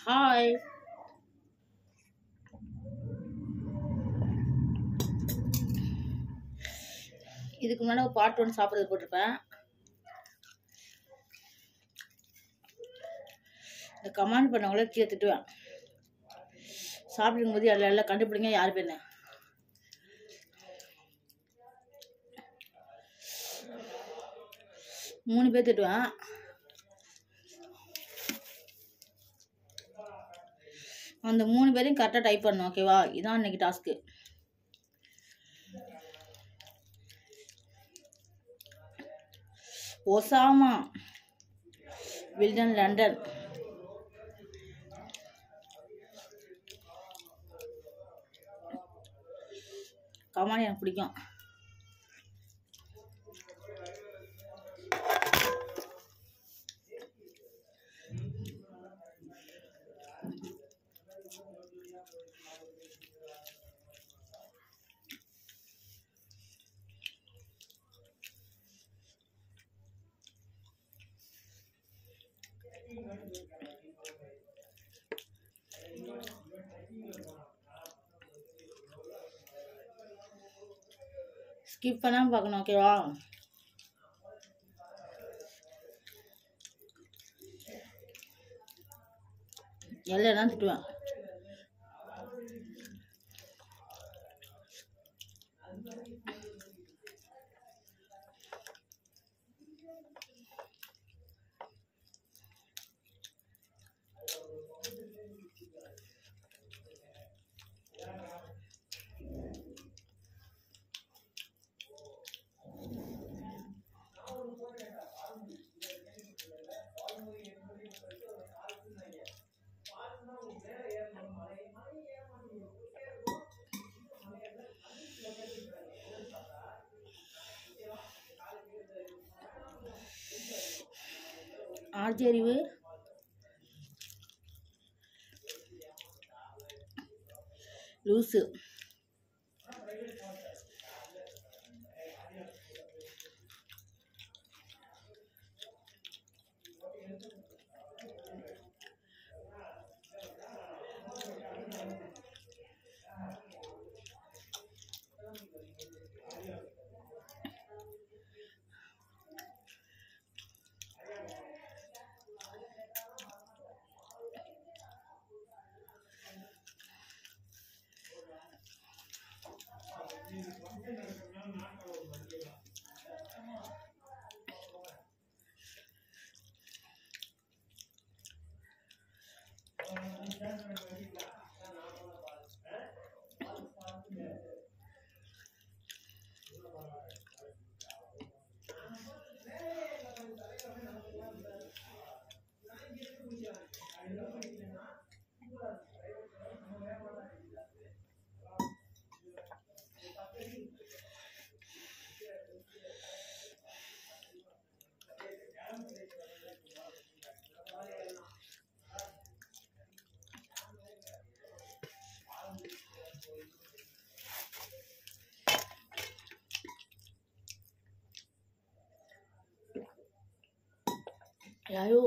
Hi இதுக்கு முன்னாடி ஒரு பார்ட் ஒன் சாப்பிட்றது போட்டிருப்பேன் இந்த கமெண்ட் பண்ணவங்கள கீழே திட்டுவேன் சாப்பிடுக்கும் போது எல்லாம் எல்லாம் கண்டுபிடிங்க யார் பேருன்னு மூணு பேர் திட்டுவேன் அந்த மூணு பேரையும் கரெக்டாக டைப் பண்ணணும் ஓகேவா இதான் இன்னைக்கு டாஸ்க்கு ஒசாமா வில்டன் லண்டன் கமான் எனக்கு பிடிக்கும் ஸ்கிப் பண்ணாமல் பார்க்கணும் ஓகேவா எல்லாம் தான் திட்டுவேன் ஆர்ஜரிவு லூசு யாரோ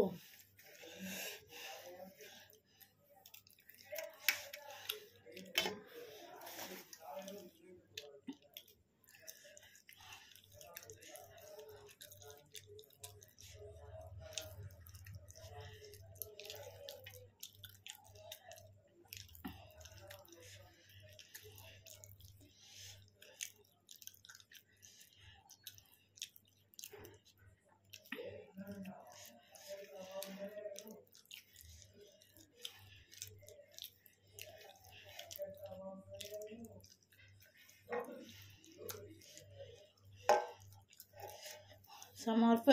சமர்ப்ப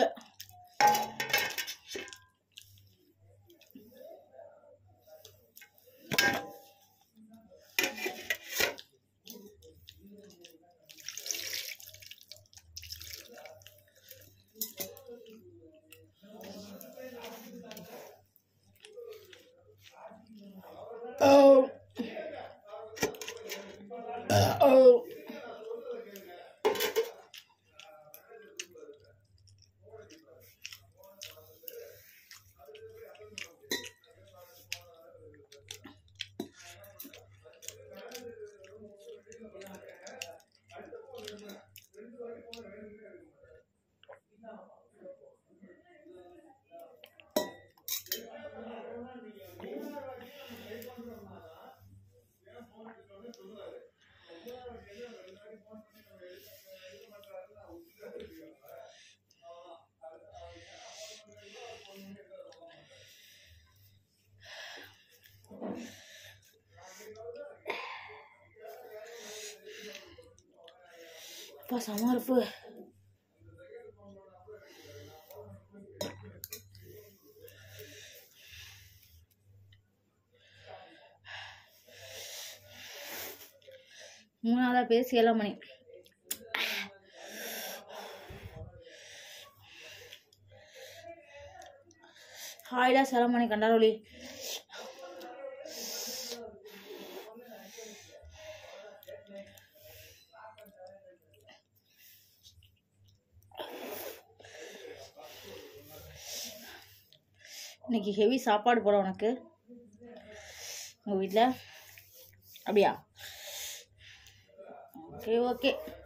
Oh. Oh. அப்பா சமர்ப்பு மூணாவதா பேசி ஏழாம் மணி ஹாய்டா செலமணி கண்டாரோலி இன்னைக்கு ஹெவி சாப்பாடு போட உனக்கு உங்கள் வீட்டில் அப்படியா ஓகே ஓகே